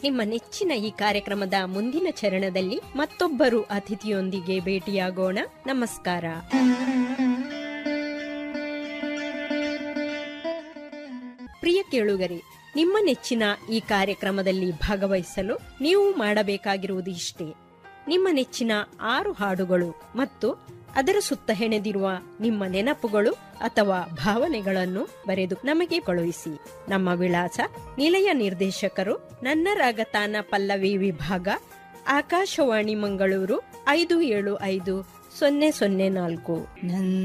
ನಿಮ್ಮ ನೆಚ್ಚಿನ ಈ ಕಾರ್ಯಕ್ರಮದ ಮುಂದಿನ ಚರಣದಲ್ಲಿ ಮತ್ತೊಬ್ಬರು ಅತಿಥಿಯೊಂದಿಗೆ ಭೇಟಿಯಾಗೋಣ ನಮಸ್ಕಾರ ಪ್ರಿಯ ಕೇಳುಗರೆ ನಿಮ್ಮ ನೆಚ್ಚಿನ ಈ ಕಾರ್ಯಕ್ರಮದಲ್ಲಿ ಭಾಗವಹಿಸಲು ನೀವು ಮಾಡಬೇಕಾಗಿರುವುದು ಇಷ್ಟೇ ನಿಮ್ಮ ನೆಚ್ಚಿನ ಆರು ಹಾಡುಗಳು ಮತ್ತು ಅದರ ಸುತ್ತ ಹೆಣೆದಿರುವ ನಿಮ್ಮ ನೆನಪುಗಳು ಅಥವಾ ಭಾವನೆಗಳನ್ನು ಬರೆದು ನಮಗೆ ಕಳುಹಿಸಿ ನಮ್ಮ ವಿಳಾಸ ನಿಲಯ ನಿರ್ದೇಶಕರು ನನ್ನ ರಾಗತಾನ ಪಲ್ಲವಿ ವಿಭಾಗ ಆಕಾಶವಾಣಿ ಮಂಗಳೂರು ಐದು ಏಳು ಐದು ಸೊನ್ನೆ ಸೊನ್ನೆ ನಾಲ್ಕು